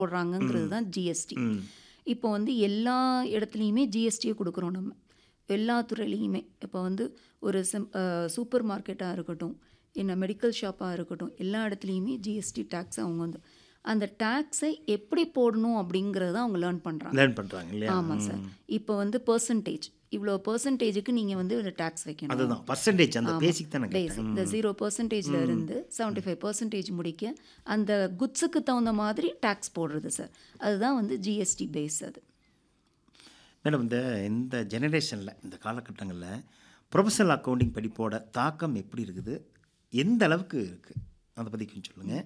போடுறாங்கங்கிறது தான் ஜிஎஸ்டி ம் இப்போ வந்து எல்லா இடத்துலையுமே ஜிஎஸ்டியை கொடுக்குறோம் நம்ம எல்லா துறையிலையுமே இப்போ வந்து ஒரு சிம் சூப்பர் மார்க்கெட்டாக இருக்கட்டும் என்ன மெடிக்கல் ஷாப்பாக இருக்கட்டும் எல்லா இடத்துலையுமே ஜிஎஸ்டி டேக்ஸ் அவங்க வந்து அந்த டேக்ஸை எப்படி போடணும் அப்படிங்கிறத அவங்க லேர்ன் பண்ணுறாங்க லேர்ன் பண்ணுறாங்க இல்லையா ஆமாம் சார் இப்போ வந்து பர்சன்டேஜ் இவ்வளோ பர்சன்டேஜுக்கு நீங்கள் வந்து டேக்ஸ் வைக்கணும் அதுதான் பர்சன்டேஜ் அந்த பேசிக் தானே பேஸ் கேட்டேன் இந்த ஜீரோ பர்சன்டேஜில் இருந்து செவன்ட்டி ஃபைவ் பர்சன்டேஜ் முடிக்க அந்த குட்ஸுக்கு தகுந்த மாதிரி டேக்ஸ் போடுறது சார் அதுதான் வந்து ஜிஎஸ்டி பேஸ் அது மேடம் இந்த இந்த ஜெனரேஷனில் இந்த காலகட்டங்களில் ப்ரொஃபஷனல் அக்கௌண்டிங் படிப்போட தாக்கம் எப்படி இருக்குது எந்த அளவுக்கு இருக்குது அதை பற்றி கொஞ்சம் சொல்லுங்கள்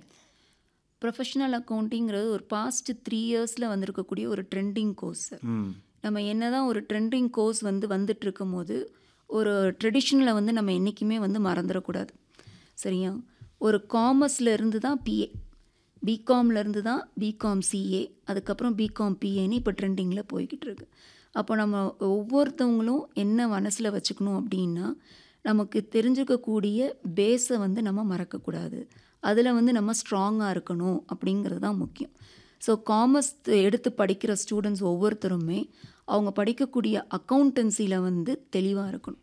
ப்ரொஃபஷனல் அக்கௌண்டிங்கிறது ஒரு பாஸ்ட் த்ரீ இயர்ஸில் வந்திருக்கக்கூடிய ஒரு ட்ரெண்டிங் கோர்ஸ் சார் ம் நம்ம என்னதான் ஒரு ட்ரெண்டிங் கோர்ஸ் வந்து வந்துட்டு இருக்கும்போது ஒரு ட்ரெடிஷ்னலை வந்து நம்ம என்றைக்குமே வந்து மறந்துடக்கூடாது சரியா ஒரு காமர்ஸில் இருந்து தான் பிஏ பிகாம்ல இருந்து தான் பிகாம் சிஏ அதுக்கப்புறம் பிகாம் பிஏன்னு இப்போ ட்ரெண்டிங்கில் போய்கிட்டு இருக்கு அப்போ நம்ம ஒவ்வொருத்தவங்களும் என்ன மனசில் வச்சுக்கணும் அப்படின்னா நமக்கு தெரிஞ்சுக்கக்கூடிய பேஸை வந்து நம்ம மறக்கக்கூடாது அதில் வந்து நம்ம ஸ்ட்ராங்காக இருக்கணும் அப்படிங்கிறது தான் முக்கியம் ஸோ காமர்ஸ் எடுத்து படிக்கிற ஸ்டூடெண்ட்ஸ் ஒவ்வொருத்தருமே அவங்க படிக்கக்கூடிய அக்கௌண்டன்சியில் வந்து தெளிவாக இருக்கணும்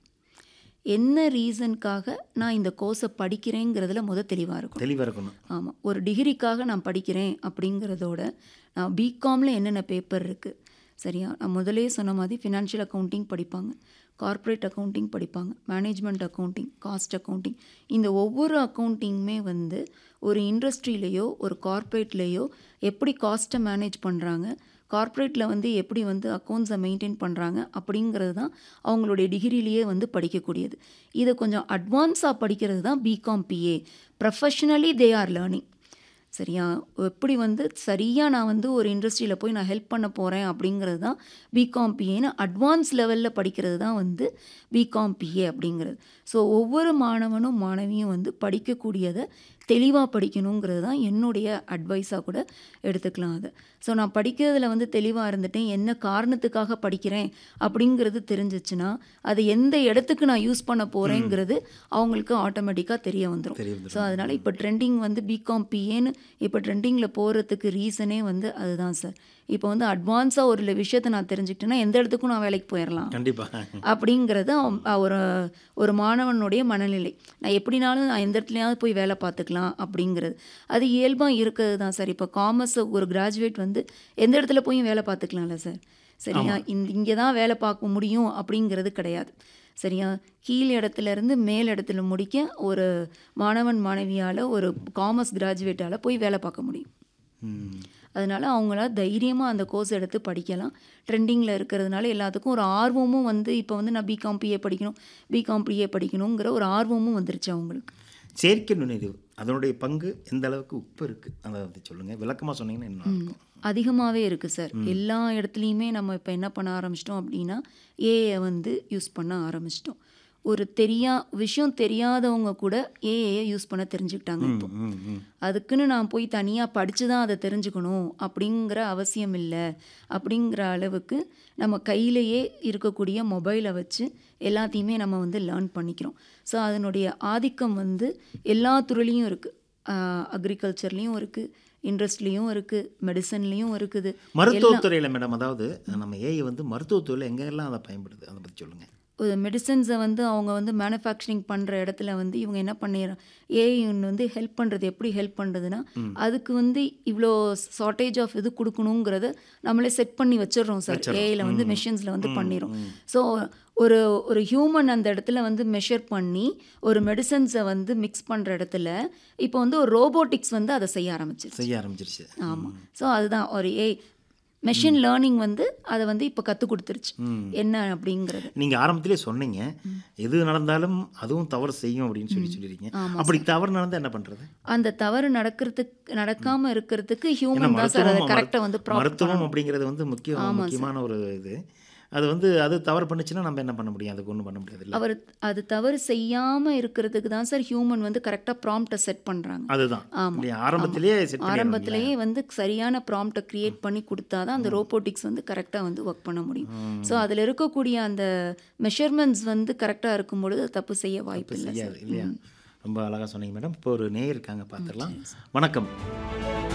என்ன ரீசனுக்காக நான் இந்த கோர்ஸை படிக்கிறேங்கிறதுல முத தெளிவாக இருக்கணும் தெளிவாக இருக்கணும் ஆமாம் ஒரு டிகிரிக்காக நான் படிக்கிறேன் அப்படிங்கிறதோட நான் பிகாமில் என்னென்ன பேப்பர் இருக்குது சரியா நான் முதலே சொன்ன மாதிரி ஃபினான்ஷியல் அக்கௌண்டிங் படிப்பாங்க கார்ப்பரேட் அக்கௌண்டிங் படிப்பாங்க மேனேஜ்மெண்ட் அக்கௌண்டிங் காஸ்ட் அக்கௌண்டிங் இந்த ஒவ்வொரு அக்கௌண்டிங்குமே வந்து ஒரு இண்டஸ்ட்ரியிலையோ ஒரு கார்ப்பரேட்லேயோ எப்படி காஸ்ட்டை மேனேஜ் பண்ணுறாங்க கார்ப்பரேட்டில் வந்து எப்படி வந்து அக்கௌண்ட்ஸை மெயின்டைன் பண்ணுறாங்க அப்படிங்கிறது தான் அவங்களுடைய டிகிரிலேயே வந்து படிக்கக்கூடியது இதை கொஞ்சம் அட்வான்ஸாக படிக்கிறது தான் BCom BA professionally they are learning சரியா எப்படி வந்து சரியாக நான் வந்து ஒரு இண்டஸ்ட்ரியில் போய் நான் ஹெல்ப் பண்ண போகிறேன் அப்படிங்கிறது தான் பிகாம் பிஏன்னு அட்வான்ஸ் லெவலில் படிக்கிறது தான் வந்து பிகாம் பிஏ அப்படிங்கிறது ஸோ ஒவ்வொரு மாணவனும் மாணவியும் வந்து படிக்கக்கூடியதை தெளிவாக படிக்கணுங்கிறது தான் என்னுடைய அட்வைஸாக கூட எடுத்துக்கலாம் அதை ஸோ நான் படிக்கிறதுல வந்து தெளிவாக இருந்துட்டேன் என்ன காரணத்துக்காக படிக்கிறேன் அப்படிங்கிறது தெரிஞ்சிச்சுன்னா அதை எந்த இடத்துக்கு நான் யூஸ் பண்ண போகிறேங்கிறது அவங்களுக்கு ஆட்டோமேட்டிக்காக தெரிய வந்துடும் தெரிய வந்துரும். ஸோ அதனால் இப்போ ட்ரெண்டிங் வந்து பிகாம் பிஏன்னு இப்போ ட்ரெண்டிங்கில் போகிறதுக்கு ரீசனே வந்து அதுதான் சார் இப்போ வந்து அட்வான்ஸாக ஒரு விஷயத்தை நான் தெரிஞ்சுக்கிட்டேன்னா எந்த இடத்துக்கும் நான் வேலைக்கு போயிடலாம் கண்டிப்பாக அப்படிங்கிறது அவன் அ- ஒரு ஒரு மாணவனுடைய மனநிலை நான் எப்படினாலும் நான் எந்த இடத்துலையாவது போய் வேலை பார்த்துக்கலாம் அப்படிங்கிறது அது இயல்பாக இருக்கிறது தான் சார் இப்போ காமர்ஸ் ஒரு கிராஜுவேட் வந்து எந்த இடத்துல போய் வேலை பார்த்துக்கலாம்ல சார் சரியா இந்த இங்கே தான் வேலை பார்க்க முடியும் அப்படிங்கிறது கிடையாது சரியா கீழ் இடத்துல இருந்து மேல் இடத்துல முடிக்க ஒரு மாணவன் மாணவியால் ஒரு காமர்ஸ் கிராஜுவேட்டால் போய் வேலை பார்க்க முடியும் ம் அதனால அவங்கள தைரியமாக அந்த கோர்ஸ் எடுத்து படிக்கலாம் ட்ரெண்டிங்கில் இருக்கிறதுனால எல்லாத்துக்கும் ஒரு ஆர்வமும் வந்து இப்போ வந்து நான் பிகாம் பிஏ படிக்கணும் பிகாம் பிஏ படிக்கணுங்கிற ஒரு ஆர்வமும் வந்துருச்சு அவங்களுக்கு செயற்கை நுண்ணறிவு அதனுடைய பங்கு எந்த அளவுக்கு உப்பு இருக்குது அதை பற்றி சொல்லுங்கள் விளக்கமாக சொன்னீங்கன்னா என்ன இருக்கும் அதிகமாகவே இருக்குது சார் எல்லா இடத்துலையுமே நம்ம இப்போ என்ன பண்ண ஆரம்பிச்சிட்டோம் அப்படின்னா ஏஐ வந்து யூஸ் பண்ண ஆரம்பிச்சிட்டோம் ஒரு தெரியா விஷயம் தெரியாதவங்க கூட ஏஐயை யூஸ் பண்ண தெரிஞ்சுக்கிட்டாங்க இப்போ ம் ம் அதுக்குன்னு நான் போய் தனியாக படித்து தான் அதை தெரிஞ்சுக்கணும் அப்படிங்கிற அவசியம் இல்லை அப்படிங்கிற அளவுக்கு நம்ம கையிலேயே இருக்கக்கூடிய மொபைலை வச்சு எல்லாத்தையுமே நம்ம வந்து லேர்ன் பண்ணிக்கிறோம் ஸோ அதனுடைய ஆதிக்கம் வந்து எல்லா துறையிலையும் இருக்குது அக்ரிகல்ச்சர்லேயும் இருக்குது இண்டஸ்ட்ரிலையும் இருக்குது மெடிசன்லேயும் இருக்குது மருத்துவத்துறையில் மேடம் அதாவது நம்ம ஏஐ வந்து மருத்துவத்துறையில் எங்கெல்லாம் அதை பயன்படுது அதை பற்றி சொல்லுங்கள் ஒரு மெடிசன்ஸை வந்து அவங்க வந்து மேனுஃபேக்சரிங் பண்ணுற இடத்துல வந்து இவங்க என்ன பண்ணிடுறாங்க ஏஐ வந்து ஹெல்ப் பண்ணுறது எப்படி ஹெல்ப் பண்ணுறதுன்னா அதுக்கு வந்து இவ்வளோ ஷார்ட்டேஜ் ஆஃப் இது கொடுக்கணுங்கிறத நம்மளே செட் பண்ணி வச்சிடுறோம் சார் ஏஐயில் வந்து மெஷின்ஸில் வந்து பண்ணிடும் ஸோ ஒரு ஒரு ஹியூமன் அந்த இடத்துல வந்து மெஷர் பண்ணி ஒரு மெடிசன்ஸை வந்து மிக்ஸ் பண்ணுற இடத்துல இப்போ வந்து ஒரு ரோபோட்டிக்ஸ் வந்து அதை செய்ய ஆரம்பிச்சிருச்சு செய்ய ஆரம்பிச்சிருச்சு ஆமாம் ஸோ அதுதான் ஒரு ஏ மெஷின் லேர்னிங் வந்து அதை வந்து இப்போ கற்றுக் கொடுத்துருச்சு என்ன அப்படிங்கிறது நீங்கள் ஆரம்பத்திலே சொன்னீங்க எது நடந்தாலும் அதுவும் தவறு செய்யும் அப்படின்னு சொல்லி சொல்லியிருக்கீங்க அப்படி தவறு நடந்தால் என்ன பண்ணுறது அந்த தவறு நடக்கிறதுக்கு நடக்காம இருக்கிறதுக்கு ஹியூமன் தான் சார் அதை கரெக்டாக வந்து ப்ராப்பர் மருத்துவம் அப்படிங்கிறது வந்து முக்கிய முக்கியமான ஒரு இது அது வந்து அது தவறு பண்ணுச்சுன்னா நம்ம என்ன பண்ண முடியும் அதுக்கு ஒன்றும் பண்ண முடியாது இல்லை அவர் அது தவறு செய்யாம இருக்கிறதுக்கு தான் சார் ஹியூமன் வந்து கரெக்டாக ப்ராம்ப்டை செட் பண்றாங்க அதுதான் ஆமா. இல்லையா ஆரம்பத்திலேயே செட் ஆரம்பத்திலேயே வந்து சரியான ப்ராம்ப்டை கிரியேட் பண்ணி கொடுத்தா தான் அந்த ரோபோட்டிக்ஸ் வந்து கரெக்டாக வந்து ஒர்க் பண்ண முடியும் ஸோ அதில் இருக்கக்கூடிய அந்த மெஷர்மெண்ட்ஸ் வந்து கரெக்டாக இருக்கும் பொழுது அது தப்பு செய்ய வாய்ப்பு இல்லை செய்யாது இல்லையா ரொம்ப அழகாக சொன்னீங்க மேடம் இப்போ ஒரு நேயர் இருக்காங்க பார்த்துடலாம் வணக்கம்